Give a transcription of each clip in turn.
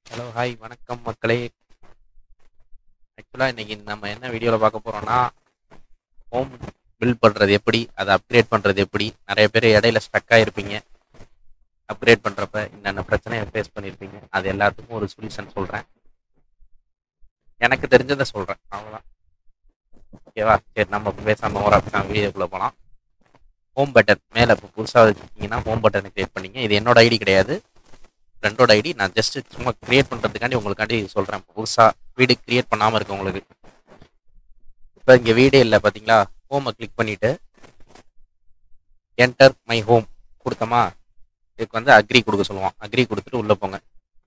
hello hi வணக்கம் மக்களே ஆக்சுவலாக இன்னைக்கு நம்ம என்ன வீடியோவில் பார்க்க போகிறோம்னா ஹோம் பில்ட் பண்ணுறது எப்படி அதை அப்கிரேட் பண்ணுறது எப்படி நிறைய பேர் இடையில ஸ்டக் ஆகிருப்பீங்க அப்கிரேட் பண்ணுறப்ப என்னென்ன பிரச்சனையை ஃபேஸ் பண்ணியிருப்பீங்க அது எல்லாத்துக்கும் ஒரு சொல்யூஷன் சொல்கிறேன் எனக்கு தெரிஞ்சதை சொல்கிறேன் அவ்வளோதான் ஓகேவா சரி நம்ம பேசாமல் ஒரு ஆப்ஷன் வீடியோக்குள்ளே போகலாம் ஹோம் பட்டன் மேலே இப்போ புதுசாக வச்சுருக்கீங்கன்னா ஹோம் பட்டனை கிரியேட் பண்ணிங்க இது என்னோட ஐடி கிடையாது ஃப்ரெண்டோட ஐடி நான் ஜஸ்ட் சும்மா கிரியேட் பண்ணுறதுக்காண்டி உங்களுக்காண்டி சொல்கிறேன் புதுசாக வீடு கிரியேட் பண்ணாமல் இருக்கு உங்களுக்கு இப்போ இங்கே வீடே இல்லை பார்த்தீங்களா ஹோமை கிளிக் பண்ணிவிட்டு என்டர் மை ஹோம் கொடுத்தோமா இதுக்கு வந்து அக்ரி கொடுக்க சொல்லுவோம் அக்ரி கொடுத்துட்டு உள்ளே போங்க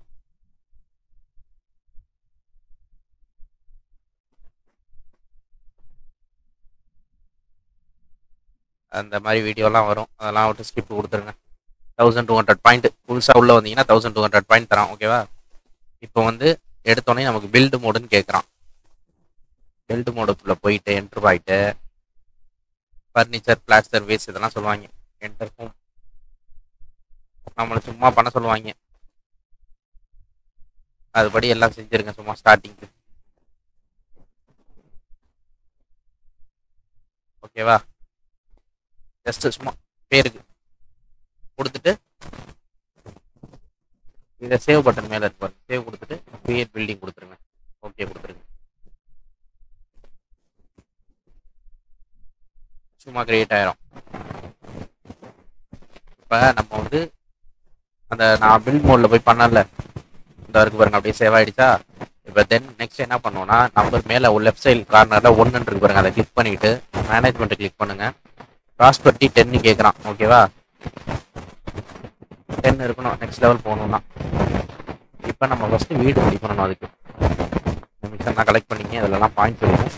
அந்த மாதிரி வீடியோலாம் வரும் அதெல்லாம் விட்டு ஸ்கிப் கொடுத்துருங்க தௌசண்ட் டூ ஹண்ட்ரட் பாயிண்ட் புதுசாக உள்ளே வந்தீங்கன்னா தௌசண்ட் டூ ஹண்ட்ரட் பாயிண்ட் தரான் ஓகேவா இப்போ வந்து எடுத்தோடனே நமக்கு பில்டு மோடுன்னு கேட்குறான் பில்டு மோடுக்குள்ளே போயிட்டு என்ட்ரு ஆகிட்டு ஃபர்னிச்சர் பிளாட் சர்வீஸ் இதெல்லாம் சொல்லுவாங்க என்டர் ஹோம் நம்மளை சும்மா பண்ண சொல்லுவாங்க அதுபடி எல்லாம் செஞ்சுருங்க சும்மா ஸ்டார்டிங்க்கு ஓகேவா ஜஸ்ட் சும்மா பேருக்கு கொடுத்துட்டு இதை சேவ் பட்டன் மேலே இருப்பார் சேவ் கொடுத்துட்டு கிரியேட் பில்டிங் கொடுத்துருங்க ஓகே கொடுத்துருங்க சும்மா கிரியேட் ஆயிரும் இப்போ நம்ம வந்து அந்த நான் பில் மோடில் போய் பண்ணல இந்த இருக்கு பாருங்க அப்படியே சேவ் ஆயிடுச்சா இப்போ தென் நெக்ஸ்ட் என்ன பண்ணுவோம்னா நம்பர் மேலே லெஃப்ட் சைடு கார்னரில் ஒன்று இருக்கு பாருங்க அதை கிளிக் பண்ணிட்டு மேனேஜ்மெண்ட்டை கிளிக் பண்ணுங்க ப்ராஸ்பர்ட்டி டென்னு கேட்குறான் ஓகேவா டென் இருக்கணும் நெக்ஸ்ட் லெவல் போகணும்னா இப்போ நம்ம ஃபஸ்ட்டு வீடு ரெடி பண்ணணும் அதுக்கு மிஷன் தான் கலெக்ட் பண்ணிங்க அதிலலாம் பாயிண்ட் இருக்கும்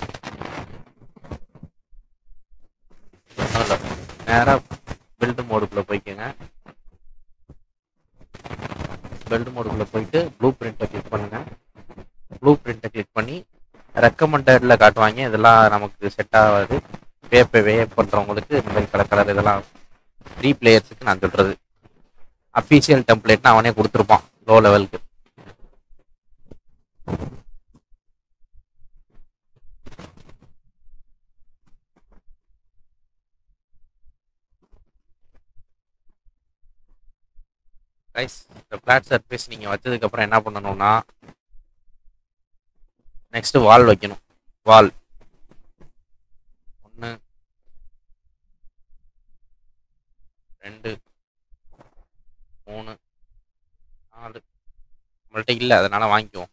ஒன்றும் இல்லை நேராக பில்டு மோடுக்குள்ளே போய்க்கோங்க பில்டு மோடுக்குள்ளே போயிட்டு ப்ளூ பிரிண்ட்டை கிளிக் பண்ணுங்க ப்ளூ பிரிண்ட்டை கிளிக் பண்ணி ரெக்கமெண்டடில் காட்டுவாங்க இதெல்லாம் நமக்கு செட் ஆகாது வேப்ப வே பண்ணுறவங்களுக்கு இந்த மாதிரி கலர் கலர் இதெல்லாம் த்ரீ பிளேயர்ஸுக்கு நான் சொல்கிறது அஃபீஷியல் டெம்ப்ளேட்னு அவனே கொடுத்துருப்பான் லோ லெவலுக்கு ரைஸ் இந்த பிளாட் சர்ஃபேஸ் நீங்கள் வச்சதுக்கப்புறம் என்ன பண்ணணும்னா நெக்ஸ்ட் வால் வைக்கணும் வால் ஒன்று ரெண்டு மூணு நாலு நம்மள்ட்ட இல்லை அதனால வாங்கிக்குவோம்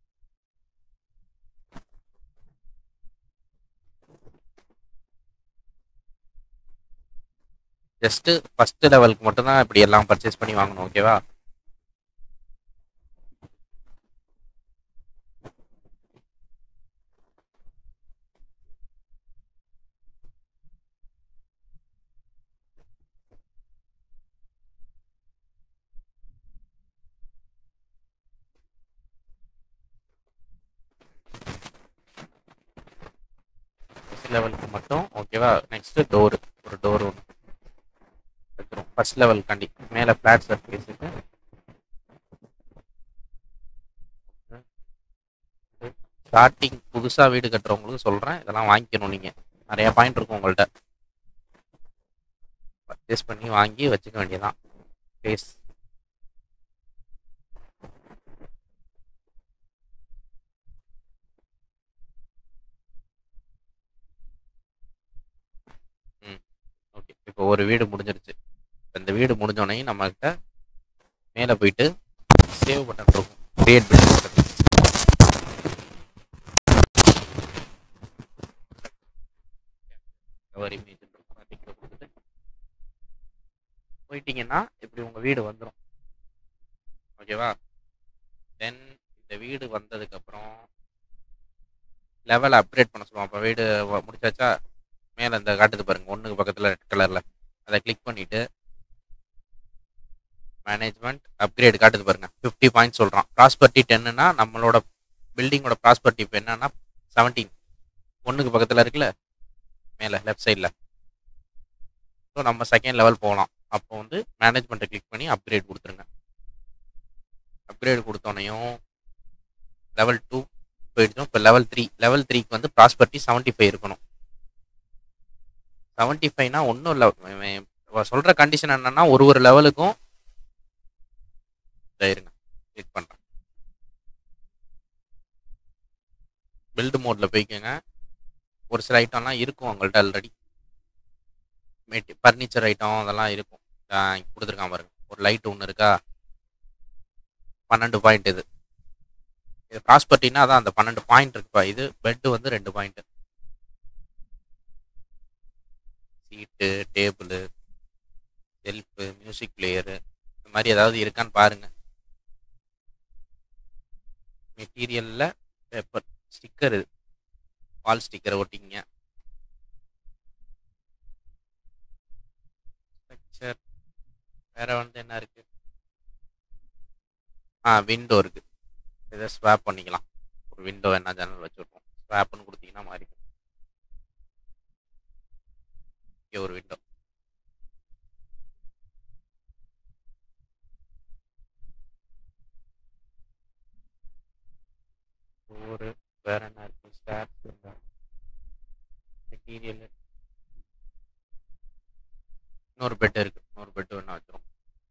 ஜஸ்ட்டு ஃபஸ்ட்டு லெவலுக்கு மட்டும்தான் இப்படி எல்லாம் பர்ச்சேஸ் பண்ணி வாங்கணும் ஓகேவா ஃபஸ்ட் லெவலுக்கு மட்டும் ஓகேவா நெக்ஸ்ட்டு டோரு ஒரு டோர் ஒன்று வைக்கிறோம் ஃபஸ்ட் லெவல் கண்டி மேலே ஃப்ளாட் சர்ஃபேஸுக்கு ஸ்டார்டிங் புதுசாக வீடு கட்டுறவங்களுக்கு சொல்கிறேன் இதெல்லாம் வாங்கிக்கணும் நீங்கள் நிறையா பாயிண்ட் இருக்கும் உங்கள்கிட்ட பர்ச்சேஸ் பண்ணி வாங்கி வச்சுக்க வேண்டியதான் ஃபேஸ் ஓகே இப்போ ஒரு வீடு முடிஞ்சிருச்சு இந்த வீடு முடிஞ்சோடனே நம்மகிட்ட மேலே போயிட்டு சேவ் பட்டன் இருக்கும் create building button cover image கொடுத்துட்டு போயிட்டீங்கன்னா இப்படி உங்கள் வீடு வந்துடும் ஓகேவா தென் இந்த வீடு வந்ததுக்கப்புறம் லெவலை அப்கிரேட் பண்ண சொல்லுவோம் அப்போ வீடு வ- முடிச்சாச்சா மேலே இந்த காட்டுது பாருங்க ஒன்றுக்கு பக்கத்தில் ரெட் கலரில் அதை கிளிக் பண்ணிவிட்டு மேனேஜ்மெண்ட் அப்கிரேட் காட்டுது பாருங்க ஃபிஃப்டி பாயிண்ட் சொல்கிறான் ப்ராஸ்பர்ட்டி டென்னுனா நம்மளோட பில்டிங்கோட ப்ராஸ்பர்ட்டி இப்போ என்னன்னா செவன்டீன் ஒன்றுக்கு பக்கத்தில் இருக்குல்ல மேலே லெஃப்ட் சைடில் ஸோ நம்ம செகண்ட் லெவல் போகலாம் அப்போ வந்து மேனேஜ்மெண்ட்டை கிளிக் பண்ணி அப்கிரேட் கொடுத்துருங்க அப்கிரேட் கொடுத்தோனையும் லெவல் டூ போயிடுச்சோம் இப்போ லெவல் த்ரீ லெவல் த்ரீக்கு வந்து ப்ராஸ்பர்ட்டி செவன்ட்டி ஃபைவ் இருக்கணும் செவன்ட்டி ஃபைவ்னா ஒன்றும் இல்லை சொல்கிற கண்டிஷன் என்னன்னா ஒரு ஒரு லெவலுக்கும் இருங்க கிளிக் பண்ணுறேன் பில்டு மோடில் போய்க்கோங்க ஒரு சில ஐட்டம்லாம் இருக்கும் உங்கள்ட்ட ஆல்ரெடி மெட்டி ஃபர்னிச்சர் ஐட்டம் அதெல்லாம் இருக்கும் கொடுத்துருக்கான் பாருங்க ஒரு லைட் ஒன்று இருக்கா பன்னெண்டு பாயிண்ட் இது இது ப்ராஸ்பர்ட்டினா அதான் அந்த பன்னெண்டு பாயிண்ட் இருக்குப்பா இது பெட்டு வந்து ரெண்டு point seat table shelf music player இந்த மாதிரி ஏதாவது இருக்கான்னு பாருங்க மெட்டீரியலில் பேப்பர் ஸ்டிக்கர் இது வால் ஸ்டிக்கர் ஒட்டிங்க ஸ்ட்ரக்சர் வேற வந்து என்ன இருக்கு ஆ விண்டோ இருக்கு இதை ஸ்வாப் பண்ணிக்கலாம் ஒரு விண்டோ என்ன ஜன்னல் வச்சுருக்கோம் ஸ்வாப்னு கொடுத்தீங்கன்னா மாறிக்கும் இங்கே ஒரு விண்டோ ஒரு வேற என்ன இருக்கு ஸ்டாப்ஸ் இருந்தா மெட்டீரியல் இன்னொரு பெட் இருக்கு இன்னொரு பெட் வேணா வச்சிரும்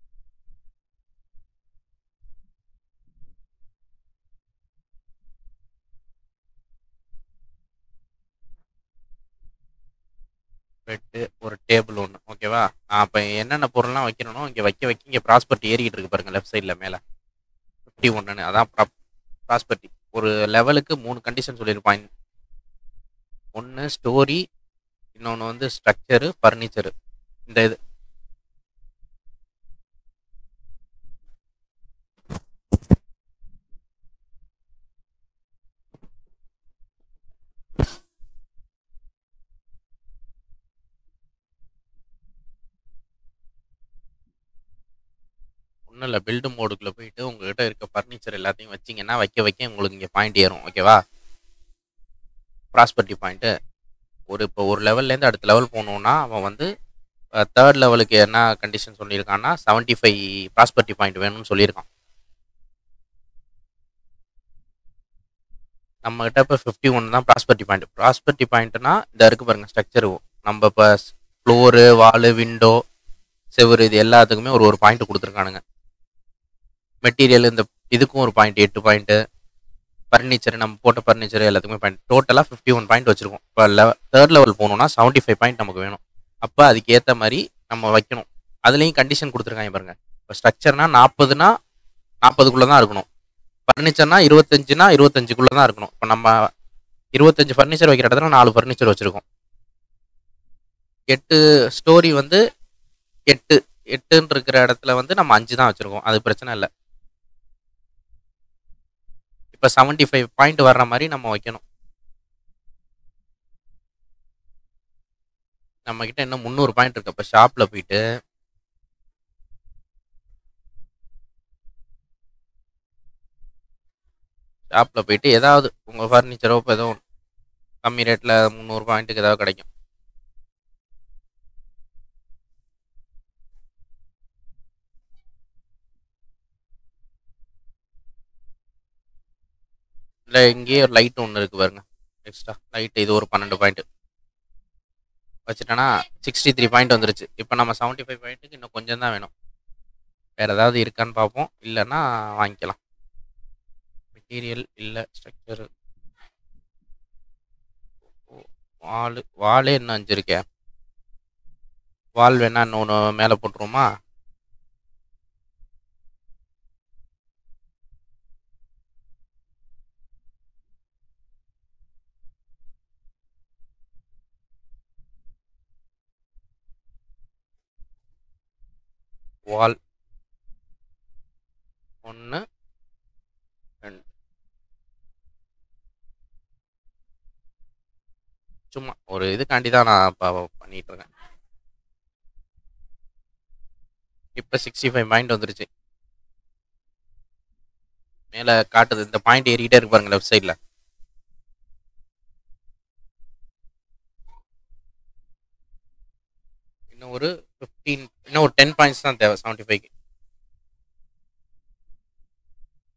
பெட்டு ஒரு டேபிள் ஒன்று ஓகேவா அப்போ என்னென்ன பொருள்லாம் வைக்கணும் இங்கே வைக்க வைக்க இங்கே ப்ராஸ்பர்ட்டி ஏறிக்கிட்டு இருக்கு பாருங்க லெஃப்ட் சைடில் மேலே ஃபிஃப்டி ஒன்றுன்னு அதான் ப்ராஸ்பர்ட்டி ஒரு லெவலுக்கு மூணு கண்டிஷன் சொல்லியிருப்பான் ஒன்று ஸ்டோரி இன்னொன்று வந்து ஸ்ட்ரக்சரு ஃபர்னிச்சரு இந்த இது ஒன்றும் இல்லை பில்டு மோடுக்குள்ளே போயிட்டு உங்ககிட்ட இருக்க ஃபர்னிச்சர் எல்லாத்தையும் வச்சிங்கன்னா வைக்க வைக்க உங்களுக்கு இங்கே பாயிண்ட் ஏறும் ஓகேவா ப்ராஸ்பர்ட்டி பாயிண்ட்டு ஒரு இப்போ ஒரு லெவல்லேருந்து அடுத்த லெவல் போகணுன்னா அவன் வந்து தேர்ட் லெவலுக்கு என்ன கண்டிஷன் சொல்லியிருக்கான்னா செவன்ட்டி ஃபைவ் ப்ராஸ்பர்ட்டி பாயிண்ட் வேணும்னு சொல்லியிருக்கான் நம்மகிட்ட இப்போ ஃபிஃப்டி ஒன் தான் ப்ராஸ்பர்ட்டி பாயிண்ட் ப்ராஸ்பர்ட்டி பாயிண்ட்னா இந்த இருக்கு பாருங்க ஸ்ட்ரக்சர் நம்ம இப்போ ஃப்ளோரு வாலு விண்டோ செவரு இது எல்லாத்துக்குமே ஒரு ஒரு பாயிண்ட் கொடுத்துருக்கானுங்க மெட்டீரியல் இந்த இதுக்கும் ஒரு பாயிண்ட் எட்டு பாயிண்ட்டு ஃபர்னிச்சர் நம்ம போட்ட ஃபர்னிச்சர் எல்லாத்துக்குமே பாயிண்ட் டோட்டலாக ஃபிஃப்டி ஒன் பாயிண்ட் வச்சிருக்கோம் இப்போ லெவ தேர்ட் லெவல் போகணுன்னா செவன்ட்டி ஃபைவ் பாயிண்ட் நமக்கு வேணும் அப்போ அதுக்கு ஏற்ற மாதிரி நம்ம வைக்கணும் அதுலேயும் கண்டிஷன் கொடுத்துருக்காங்க பாருங்க இப்போ ஸ்ட்ரக்சர்னா நாற்பதுனா நாற்பதுக்குள்ளே தான் இருக்கணும் ஃபர்னிச்சர்னா இருபத்தஞ்சுனா இருபத்தஞ்சுக்குள்ளே தான் இருக்கணும் இப்போ நம்ம இருபத்தஞ்சு ஃபர்னிச்சர் வைக்கிற இடத்துல நாலு ஃபர்னிச்சர் வச்சுருக்கோம் எட்டு ஸ்டோரி வந்து எட்டு எட்டுன்னு இருக்கிற இடத்துல வந்து நம்ம அஞ்சு தான் வச்சுருக்கோம் அது பிரச்சனை இல்லை இப்போ செவன்ட்டி ஃபைவ் பாயிண்ட் வர்ற மாதிரி நம்ம வைக்கணும் நம்ம கிட்ட இன்னும் முந்நூறு பாயிண்ட் இருக்கு இப்போ ஷாப்பில் போயிட்டு ஷாப்பில் போயிட்டு ஏதாவது உங்கள் ஃபர்னிச்சரோ இப்போ ஏதோ கம்மி ரேட்டில் முந்நூறு பாயிண்ட்டுக்கு ஏதாவது கிடைக்கும் இல்லை இங்கேயே ஒரு லைட் ஒன்று இருக்குது பாருங்க எக்ஸ்ட்ரா லைட் இது ஒரு பன்னெண்டு பாயிண்ட் வச்சுட்டேன்னா சிக்ஸ்டி த்ரீ பாயிண்ட் வந்துருச்சு இப்போ நம்ம செவன்ட்டி ஃபைவ் பாயிண்ட்டுக்கு இன்னும் கொஞ்சம் தான் வேணும் வேறு ஏதாவது இருக்கான்னு பார்ப்போம் இல்லைன்னா வாங்கிக்கலாம் மெட்டீரியல் இல்லை ஸ்ட்ரக்சரு வால் வாலே இன்னும் அஞ்சு இருக்கே வால் வேணா இன்னொன்று மேலே போட்டுருவோமா வால் ஒன்று ரெண்டு சும்மா ஒரு இதுக்காண்டி தான் நான் இப்போ பண்ணிட்டு இருக்கேன் இப்போ சிக்ஸ்டி ஃபைவ் பாயிண்ட் வந்துருச்சு மேலே காட்டுது இந்த பாயிண்ட் ஏறிக்கிட்டே இருக்கு பாருங்க லெஃப்ட் சைடில் இன்னும் ஒரு ஃபிஃப்டீன் இன்னும் ஒரு டென் பாயிண்ட்ஸ் தான் தேவை செவன்ட்டி ஃபைவ்க்கு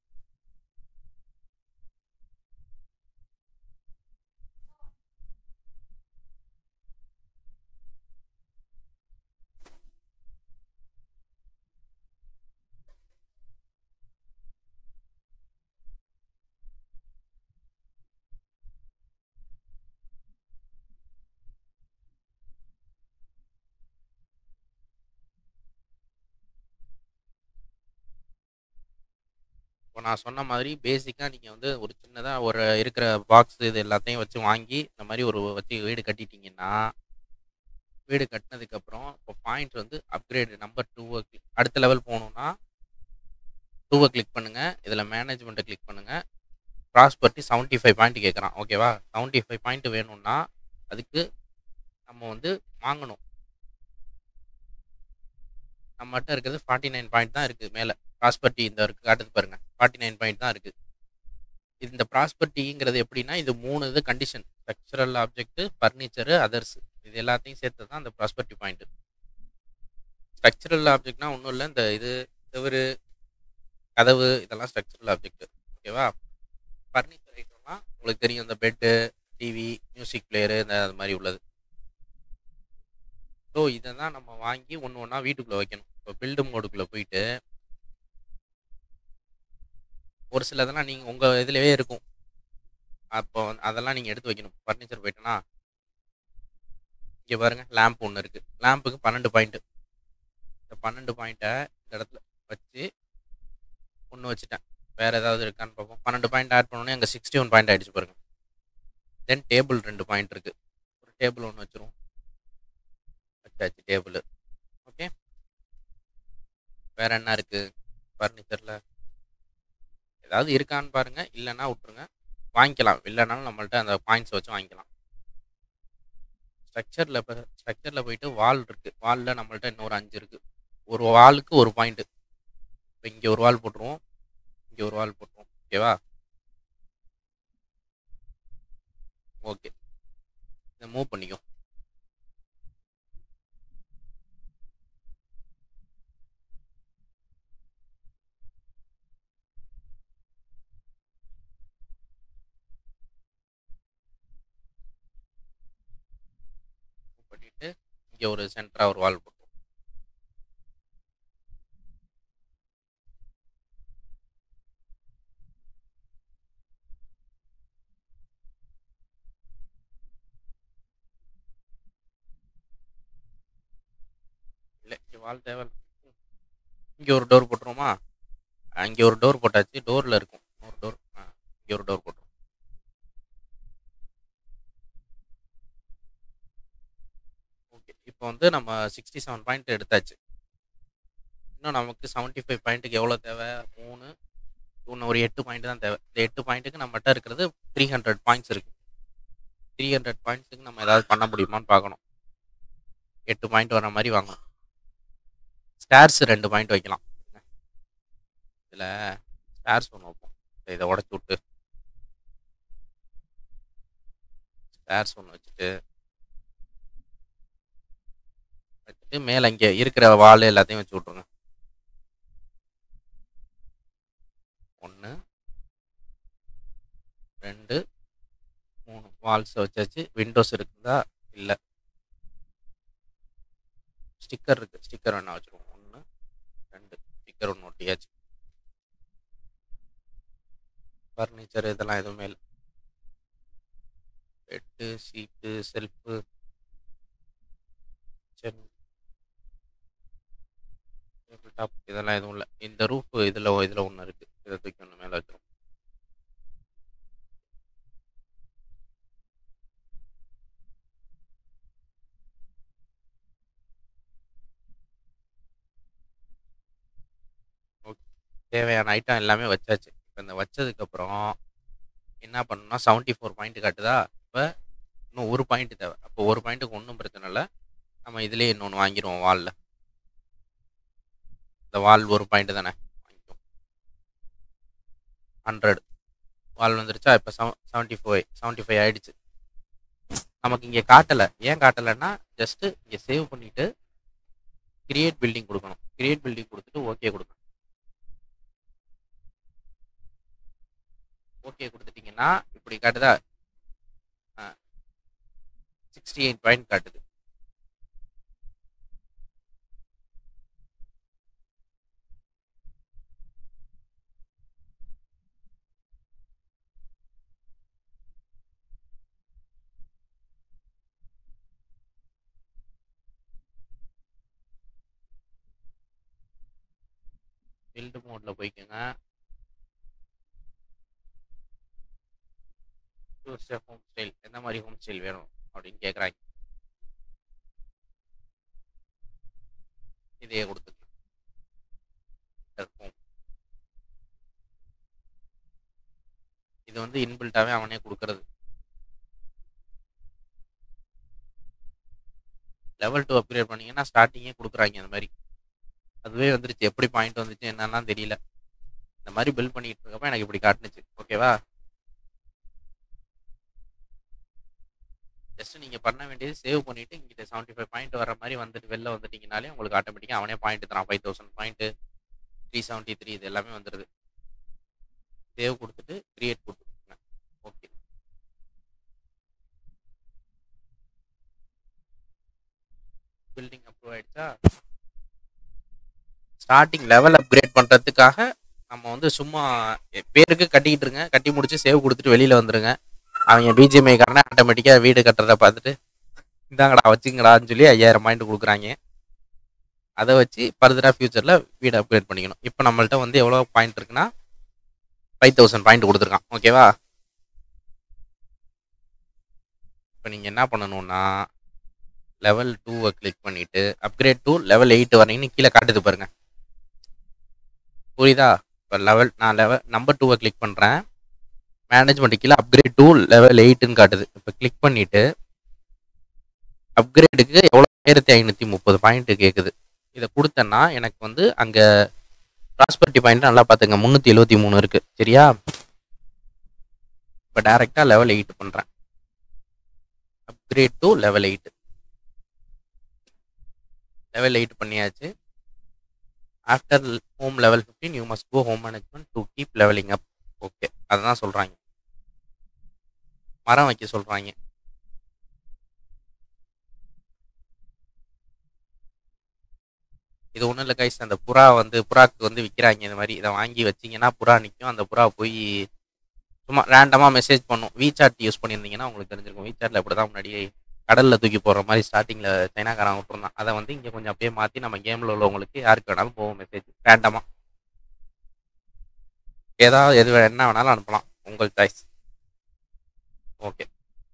நான் சொன்ன மாதிரி பேசிக்காக நீங்கள் வந்து ஒரு சின்னதாக ஒரு இருக்கிற பாக்ஸ் இது எல்லாத்தையும் வச்சு வாங்கி இந்த மாதிரி ஒரு வச்சு வீடு கட்டிட்டீங்கன்னா வீடு கட்டினதுக்கப்புறம் இப்போ பாயிண்ட் வந்து அப்கிரேடு நம்பர் டூவை அடுத்த லெவல் போகணுன்னா டூவை கிளிக் பண்ணுங்கள் இதில் மேனேஜ்மெண்ட்டை கிளிக் பண்ணுங்கள் ப்ராஸ்பர்ட்டி செவன்ட்டி ஃபைவ் பாயிண்ட் கேட்குறான் ஓகேவா செவன்ட்டி ஃபைவ் பாயிண்ட் வேணும்னா அதுக்கு நம்ம வந்து வாங்கணும் நம்மகிட்ட இருக்கிறது ஃபார்ட்டி நைன் பாயிண்ட் தான் இருக்குது மேலே ப்ராஸ்பர்ட்டி இந்த இருக்கு காட்டுது பாருங்க ஃபார்ட்டி நைன் பாயிண்ட் தான் இருக்குது இந்த ப்ராஸ்பர்ட்டிங்கிறது எப்படின்னா இது மூணு இது condition structural object furniture others இது எல்லாத்தையும் சேர்த்து தான் அந்த ப்ராஸ்பர்ட்டி பாயிண்ட் ஸ்ட்ரக்சரல் ஆப்ஜெக்ட்னா ஒன்றும் இல்லை இந்த இது செவரு கதவு இதெல்லாம் ஸ்ட்ரக்சரல் ஆப்ஜெக்ட் ஓகேவா ஃபர்னிச்சர் ஐட்டம்லாம் உங்களுக்கு தெரியும் இந்த பெட்டு டிவி மியூசிக் பிளேயரு இந்த அது மாதிரி உள்ளது ஸோ இதை தான் நம்ம வாங்கி ஒன்று ஒன்றா வீட்டுக்குள்ளே வைக்கணும் இப்போ பில்டு மோடுக்குள்ளே போயிட்டு ஒரு சிலதெல்லாம் நீங்கள் உங்கள் இதுலவே இருக்கும் அப்போ வந்து அதெல்லாம் நீங்கள் எடுத்து வைக்கணும் ஃபர்னிச்சர் போயிட்டோன்னா இங்கே பாருங்கள் லேம்ப் ஒன்று இருக்குது லேம்புக்கு பன்னெண்டு பாயிண்ட்டு இந்த பன்னெண்டு பாயிண்ட்டை இந்த இடத்துல வச்சு ஒன்று வச்சுட்டேன் வேறு ஏதாவது இருக்கான்னு பார்ப்போம் பன்னெண்டு பாயிண்ட் ஆட் பண்ணோன்னே அங்கே சிக்ஸ்டி ஒன் பாயிண்ட் ஆகிடுச்சு பாருங்க தென் டேபிள் ரெண்டு பாயிண்ட் இருக்குது ஒரு டேபிள் ஒன்று வச்சுருவோம் வச்சாச்சு டேபிள் ஓகே வேற என்ன இருக்குது ஃபர்னிச்சரில் ஏதாவது இருக்கான்னு பாருங்கள் இல்லைன்னா விட்ருங்க வாங்கிக்கலாம் இல்லைனாலும் நம்மள்ட்ட அந்த பாயிண்ட்ஸ் வச்சு வாங்கிக்கலாம் ஸ்ட்ரக்சரில் இப்போ ஸ்ட்ரக்சரில் போயிட்டு வால் இருக்குது வாலில் நம்மள்ட்ட இன்னொரு அஞ்சு இருக்குது ஒரு வாலுக்கு ஒரு பாயிண்ட்டு இப்போ இங்கே ஒரு வால் போட்டுருவோம் இங்கே ஒரு வால் போட்டுருவோம் ஓகேவா ஓகே இதை மூவ் பண்ணிக்கோ மூவ் பண்ணிட்டு இங்கே ஒரு சென்டராக ஒரு வால் போட்டுருவோம் இல்லை இங்கே வால் தேவை இங்கே ஒரு டோர் போட்டுருவோமா இங்கே ஒரு டோர் போட்டாச்சு டோரில் இருக்கும் ஒரு டோர் ஆ இங்கே ஒரு டோர் போட்டுருவோம் ஓகே இப்போ வந்து நம்ம சிக்ஸ்டி செவன் பாயிண்ட் எடுத்தாச்சு இன்னும் நமக்கு செவன்ட்டி ஃபைவ் பாயிண்ட்டுக்கு எவ்வளோ தேவை மூணு இன்னும் ஒரு எட்டு பாயிண்ட் தான் தேவை இந்த எட்டு பாயிண்ட்டுக்கு நம்மகிட்ட இருக்கிறது த்ரீ ஹண்ட்ரட் பாயிண்ட்ஸ் இருக்குது த்ரீ ஹண்ட்ரட் பாயிண்ட்ஸுக்கு நம்ம ஏதாவது பண்ண முடியுமான்னு பார்க்கணும் எட்டு பாயிண்ட் வர மாதிரி வாங்கணும் ஸ்டார்ஸ் ரெண்டு பாயிண்ட் வைக்கலாம் இதில் ஸ்டார்ஸ் ஒன்று வைப்போம் இதை உடச்சி விட்டு ஸ்டார்ஸ் ஒன்று வச்சுட்டு வச்சுட்டு மேலே இங்கே இருக்கிற வால் எல்லாத்தையும் வச்சு விட்ருங்க ஒன்று ரெண்டு மூணு வால்ஸ் வச்சாச்சு விண்டோஸ் இருக்குதா இல்லை ஸ்டிக்கர் இருக்குது ஸ்டிக்கர் வேணா வச்சுருவோம் ஒன்று ரெண்டு ஸ்டிக்கர் ஒன்று ஒட்டியாச்சு ஃபர்னிச்சர் இதெல்லாம் எதுவுமே இல்லை bed seat shelf kitchen table top இதெல்லாம் எதுவும் இல்லை இந்த ரூஃப் இதில் இதில் ஒன்று இருக்குது இதை தூக்கி ஒன்று மேலே வச்சிரும் ஓகே தேவையான ஐட்டம் எல்லாமே வச்சாச்சு இப்போ இந்த வச்சதுக்கப்புறம் என்ன பண்ணணும்னா செவன்ட்டி ஃபோர் பாயிண்ட் காட்டுதா இப்போ இன்னும் ஒரு பாயிண்ட் தேவை அப்போ ஒரு பாயிண்ட்டுக்கு ஒன்றும் பிரச்சனை இல்லை நம்ம இதுலேயே இன்னொன்று வாங்கிடுவோம் வாலில் இந்த வால் ஒரு பாயிண்ட் தானே வாங்கிக்குவோம் ஹண்ட்ரட் வால் வந்துருச்சா இப்போ செவ செவன்ட்டி ஃபைவ் செவன்ட்டி ஃபைவ் ஆயிடுச்சு நமக்கு இங்கே காட்டலை ஏன் காட்டலைன்னா ஜஸ்ட்டு இங்கே சேவ் பண்ணிவிட்டு கிரியேட் பில்டிங் கொடுக்கணும் கிரியேட் பில்டிங் கொடுத்துட்டு ஓகே கொடுக்கணும் ஓகே கொடுத்துட்டீங்கன்னா இப்படி காட்டுதா சிக்ஸ்டி எயிட் பாயிண்ட் காட்டுது பில்டு மோடில் போய்க்கோங்க சூஸ் ஹோம் ஸ்டைல் எந்த மாதிரி ஹோம் ஸ்டைல் வேணும் அப்படின்னு கேட்குறாங்க இதையே கொடுத்துக்கலாம் ஹோம் இது வந்து இன்பில்ட்டாவே அவனே கொடுக்கறது லெவல் டூ அப்கிரேட் பண்ணீங்கன்னா ஸ்டார்டிங்கே கொடுக்குறாங்க அந்த மாதிரி அதுவே வந்துருச்சு எப்படி பாயிண்ட் வந்துச்சு என்னன்னா தெரியல இந்த மாதிரி பில் பண்ணிட்டு இருக்கப்ப எனக்கு இப்படி காட்டுனுச்சு ஓகேவா ஜஸ்ட் நீங்க பண்ண வேண்டியது சேவ் பண்ணிட்டு இங்கிட்ட செவன்டி ஃபைவ் பாயிண்ட் வர மாதிரி வந்துட்டு வெளில வந்துட்டீங்கனாலே உங்களுக்கு ஆட்டோமேட்டிக்காக அவனே பாயிண்ட் தரான் five thousand point three seventy three இது எல்லாமே வந்துடுது சேவ் கொடுத்துட்டு கிரியேட் கொடுத்துருங்க ஓகே பில்டிங் அப்ரூவ் ஆயிடுச்சா ஸ்டார்டிங் லெவல் அப்கிரேட் பண்ணுறதுக்காக நம்ம வந்து சும்மா பேருக்கு கட்டிக்கிட்டு இருங்க கட்டி முடிச்சு சேவ் கொடுத்துட்டு வெளியில் வந்துருங்க அவங்க பிஜிஎம்ஐ காரனே ஆட்டோமேட்டிக்காக வீடு கட்டுறதை பார்த்துட்டு இந்தாங்கடா வச்சுங்கடான்னு சொல்லி ஐயாயிரம் பாயிண்ட் கொடுக்குறாங்க அதை வச்சு ஃபர்தராக ஃபியூச்சரில் வீடு அப்கிரேட் பண்ணிக்கணும் இப்போ நம்மள்ட்ட வந்து எவ்வளோ பாயிண்ட் இருக்குன்னா ஃபைவ் தௌசண்ட் பாயிண்ட் கொடுத்துருக்கான் ஓகேவா இப்போ நீங்கள் என்ன பண்ணணும்னா லெவல் டூவை கிளிக் பண்ணிவிட்டு அப்கிரேட் டூ லெவல் எயிட் வரீங்கன்னு கீழே காட்டுது பாருங்க புரியுதா இப்போ லெவல் நான் லெவல் நம்பர் டூவை கிளிக் பண்ணுறேன் மேனேஜ்மெண்ட் கீழே அப்கிரேட் டூ லெவல் எயிட்டுன்னு காட்டுது இப்போ கிளிக் பண்ணிவிட்டு அப்கிரேடுக்கு எவ்வளோ ஆயிரத்தி ஐநூற்றி முப்பது பாயிண்ட் கேட்குது இதை கொடுத்தேன்னா எனக்கு வந்து அங்கே ப்ராஸ்பரிட்டி பாயிண்ட் நல்லா பார்த்துங்க முந்நூற்றி எழுபத்தி மூணு இருக்குது சரியா இப்போ டேரெக்டாக லெவல் எயிட் பண்ணுறேன் upgrade to level eight level eight பண்ணியாச்சு after home level fifteen you must go home management to keep levelling up okay அதுதான் சொல்கிறாங்க மரம் வைக்க சொல்கிறாங்க இது ஒன்றும் இல்லை கைஸ் அந்த புறா வந்து புறாக்கு வந்து விற்கிறாங்க இந்த மாதிரி இதை வாங்கி வச்சிங்கன்னா புறா நிற்கும் அந்த புறா போய் சும்மா ரேண்டமாக மெசேஜ் பண்ணும் வீசாட் யூஸ் பண்ணியிருந்தீங்கன்னா உங்களுக்கு தெரிஞ்சிருக்கும் வீசாட்டில் இப்படி தான் முன்னாடி கடலில் தூக்கி போடுற மாதிரி ஸ்டார்டிங்கில் சைனாக்காரன் விட்டுருந்தான் அதை வந்து இங்கே கொஞ்சம் அப்படியே மாற்றி நம்ம கேமில் உள்ளவங்களுக்கு யாருக்கு வேணாலும் போகும் மெசேஜ் ரேண்டமாக ஏதாவது எது வே- என்ன வேணாலும் அனுப்பலாம் உங்கள் சாய்ஸ் ஓகே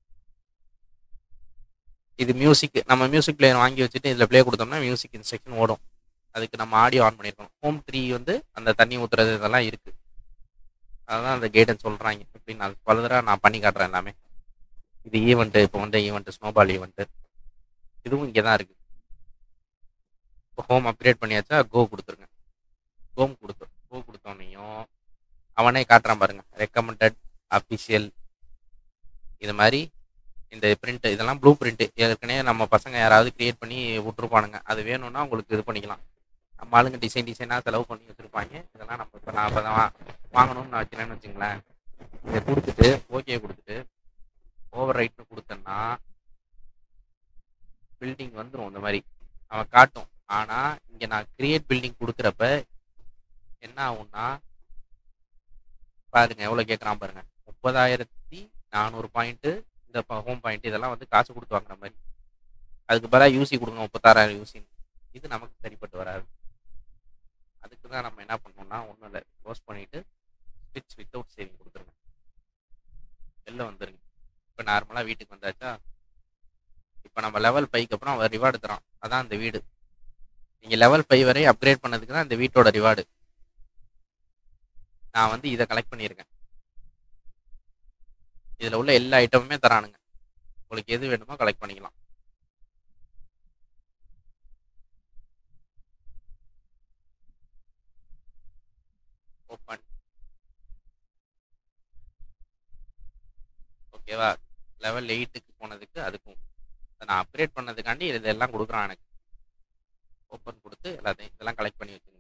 இது மியூசிக் நம்ம மியூசிக் பிளேயர் வாங்கி வச்சுட்டு இதில் ப்ளே கொடுத்தோம்னா மியூசிக் இன்ஸ்ட்ரக்ஷன் ஓடும் அதுக்கு நம்ம ஆடியோ ஆன் பண்ணியிருக்கணும் ஹோம் த்ரீ வந்து அந்த தண்ணி ஊற்றுறது இதெல்லாம் இருக்குது அதுதான் அந்த கைடன்ஸ் சொல்கிறாங்க இப்படி நான் ஃபர்தராக நான் பண்ணி காட்டுறேன் எல்லாமே இது ஈவெண்ட்டு இப்போ வந்து ஈவெண்ட்டு ஸ்னோபால் ஈவெண்ட்டு இதுவும் இங்கே தான் இருக்குது இப்போ ஹோம் அப்கிரேட் பண்ணியாச்சா கோ கொடுத்துருங்க ஹோம் கொடுத்து கோ கொடுத்தோன்னையும் அவனே காட்டுறான் பாருங்க ரெக்கமெண்டட் அஃபிஷியல் இது மாதிரி இந்த பிரிண்ட் இதெல்லாம் ப்ளூ பிரிண்ட் ஏற்கனவே நம்ம பசங்க யாராவது கிரியேட் பண்ணி விட்டுருப்பானுங்க அது வேணும்னா உங்களுக்கு இது பண்ணிக்கலாம் நம்ம ஆளுங்க டிசைன் டிசைனாக செலவு பண்ணி வச்சுருப்பாங்க இதெல்லாம் நம்ம இப்போ நான் இப்போ தான் வாங்கணும்னு நான் வைக்கிறேன்னு வச்சுங்களேன் இதை கொடுத்துட்டு ஓகே கொடுத்துட்டு ஓவர் ரைட்னு கொடுத்தேன்னா பில்டிங் வந்துடும் இந்த மாதிரி அவன் காட்டும் ஆனால் இங்கே நான் கிரியேட் பில்டிங் கொடுக்குறப்ப என்ன ஆகும்னா பாருங்க எவ்வளோ கேட்குறான் பாருங்க முப்பதாயிரத்தி நானூறு பாயிண்ட்டு இந்த ஹோம் பாயிண்ட் இதெல்லாம் வந்து காசு கொடுத்து வாங்குற மாதிரி அதுக்கு பதிலாக யூசி கொடுங்க முப்பத்தாறாயிரம் யூசி இது நமக்கு சரிப்பட்டு வராது அதுக்கு தான் நம்ம என்ன பண்ணோம்னா ஒன்றும் இல்லை க்ளோஸ் பண்ணிட்டு ஸ்விட்ச் வித்தவுட் சேவிங் கொடுத்துருங்க வெளில வந்துருங்க இப்போ நார்மலாக வீட்டுக்கு வந்தாச்சா இப்போ நம்ம லெவல் ஃபைவ்க்கு அப்புறம் அவர் ரிவார்டு தரான் அதான் அந்த வீடு நீங்கள் லெவல் ஃபைவ் வரை அப்கிரேட் பண்ணதுக்கு தான் இந்த வீட்டோட ரிவார்டு நான் வந்து இதை கலெக்ட் பண்ணியிருக்கேன் இதில் உள்ள எல்லா ஐட்டமுமே தரானுங்க உங்களுக்கு எது வேணுமோ கலெக்ட் பண்ணிக்கலாம் ஓப்பன் ஓகேவா லெவல் எயிட்டுக்கு போனதுக்கு அதுக்கும் அதை நான் அப்கிரேட் பண்ணதுக்காண்டி இதெல்லாம் கொடுக்குறான் எனக்கு ஓப்பன் கொடுத்து எல்லாத்தையும் இதெல்லாம் கலெக்ட் பண்ணி வச்சுங்க